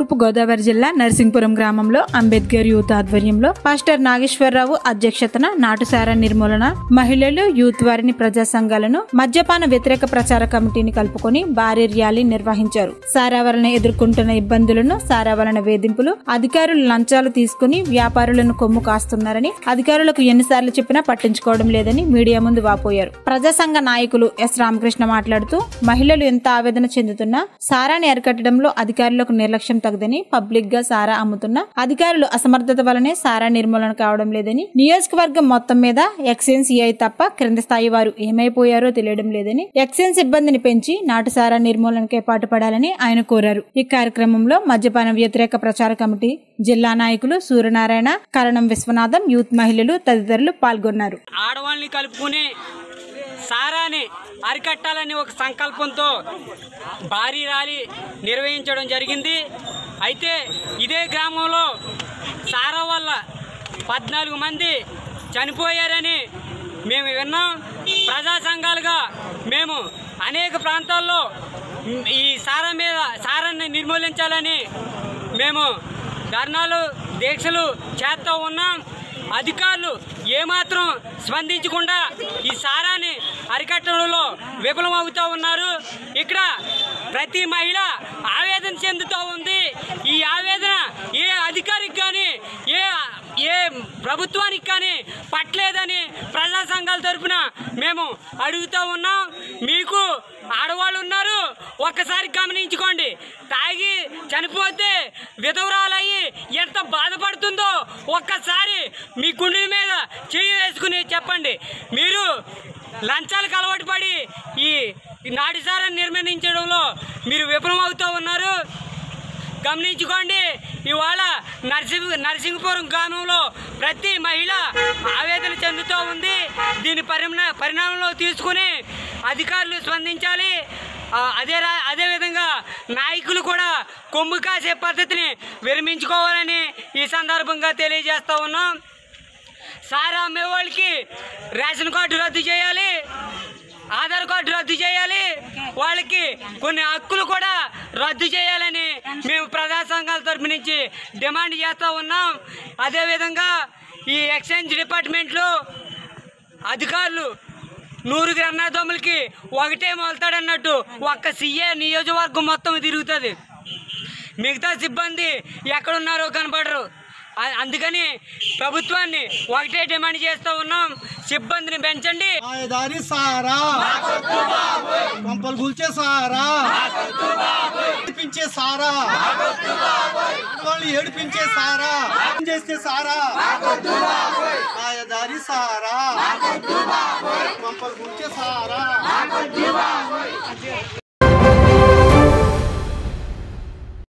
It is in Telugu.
తూర్పు గోదావరి జిల్లా నరసింపురం గ్రామంలో అంబేద్కర్ యూత్ ఆధ్వర్యంలో పాస్టర్ నాగేశ్వరరావు అధ్యక్షతన నాటుసారా నిర్మూలన మహిళలు యూత్ వారిని ప్రజా సంఘాలను మద్యపాన వ్యతిరేక ప్రచార కమిటీని కలుపుకొని భారీ ర్యాలీ నిర్వహించారు సారా వలన ఎదుర్కొంటున్న ఇబ్బందులను సారా వలన వేధింపులు అధికారులు లంచాలు తీసుకుని వ్యాపారులను కొమ్ము కాస్తున్నారని అధికారులకు ఎన్నిసార్లు చెప్పినా పట్టించుకోవడం లేదని మీడియా ముందు వాపోయారు ప్రజా సంఘ నాయకులు ఎస్ రామకృష్ణ మాట్లాడుతూ మహిళలు ఎంత ఆవేదన చెందుతున్నా సారాని అరికట్టడంలో అధికారులకు నిర్లక్ష్యం తగదని పబ్లిక్ గా సారా అమ్ముతున్న అధికారులు అసమర్థత వలనే సారా నిర్మూలన కావడం లేదని నియోజకవర్గం మొత్తం మీద ఎక్సైజ్ సిఐ తప్ప క్రింద స్థాయి వారు ఏమైపోయారో తెలియడం లేదని ఎక్సైజ్ సిబ్బందిని పెంచి నాటు సారా నిర్మూలనకే పాటుపడాలని ఆయన కోరారు ఈ కార్యక్రమంలో మద్యపాన వ్యతిరేక ప్రచార కమిటీ జిల్లా నాయకులు సూర్యనారాయణ కరణం విశ్వనాథం యూత్ మహిళలు తదితరులు పాల్గొన్నారు ఆడవాళ్ళని కలుపుకుని సారాని అరికట్టాలని ఒక సంకల్పంతో భారీ ర్యాలీ నిర్వహించడం జరిగింది అయితే ఇదే గ్రామంలో సారా వల్ల పద్నాలుగు మంది చనిపోయారని మేము విన్నాం ప్రజా సంఘాలుగా మేము అనేక ప్రాంతాల్లో ఈ సారా మీద సారాన్ని నిర్మూలించాలని మేము ధర్నాలు దీక్షలు చేస్తూ ఉన్నాం అధికారులు ఏమాత్రం స్పందించకుండా ఈ సారాన్ని అరికట్టడంలో విఫలమవుతూ ఉన్నారు ఇక్కడ ప్రతి మహిళ ఆవేదన చెందుతూ ఉంది ఈ ఆవేదన ఏ అధికారికి కానీ ఏ ఏ ప్రభుత్వానికి కానీ పట్టలేదని ప్రజా సంఘాల తరఫున మేము అడుగుతూ ఉన్నాం మీకు ఆడవాళ్ళు ఉన్నారు ఒక్కసారి గమనించుకోండి తాగి చనిపోతే విధవరాలయ్యి ఎంత బాధపడుతుందో ఒక్కసారి మీ గుండెల మీద చేయి వేసుకుని చెప్పండి మీరు లంచాలకు అలవాటు పడి ఈ ఈ నాటిసారాన్ని నిర్మించడంలో మీరు విఫలమవుతూ ఉన్నారు గమనించుకోండి ఇవాళ నరసింహ నరసింహపురం గ్రామంలో ప్రతి మహిళ ఆవేదన చెందుతూ ఉంది దీని పరిణ పరిణామంలో తీసుకుని అధికారులు స్పందించాలి ఆ, అదే రా- అదేవిధంగా నాయకులు కూడా కొమ్ము కాసే పద్ధతిని విరమించుకోవాలని ఈ సందర్భంగా తెలియజేస్తూ ఉన్నాం సారా అమ్మేవాళ్ళకి రేషన్ కార్డు రద్దు చేయాలి ఆధార్ కార్డు రద్దు చేయాలి వాళ్ళకి కొన్ని హక్కులు కూడా రద్దు చేయాలని మేము ప్రజా సంఘాల తరపు నుంచి డిమాండ్ చేస్తూ ఉన్నాం అదేవిధంగా ఈ ఎక్స్చేంజ్ డిపార్ట్మెంట్లో అధికారులు నూరుగురు అన్నదమ్ములకి ఒకటే మొలతాడన్నట్టు ఒక్క సీఏ నియోజకవర్గం మొత్తం తిరుగుతుంది మిగతా సిబ్బంది ఎక్కడున్నారో కనపడరు అ- అందుకని ప్రభుత్వాన్ని ఒకటే డిమాండ్ చేస్తూ ఉన్నాం సిబ్బందిని పెంచండి దారి సారా కొంపలు కూల్చే సారా ఏడిపించే సారా వాళ్ళు ఏడిపించే సారా ఏం చేస్తే సారా దారి సారా కొంపలు కూల్చే సారా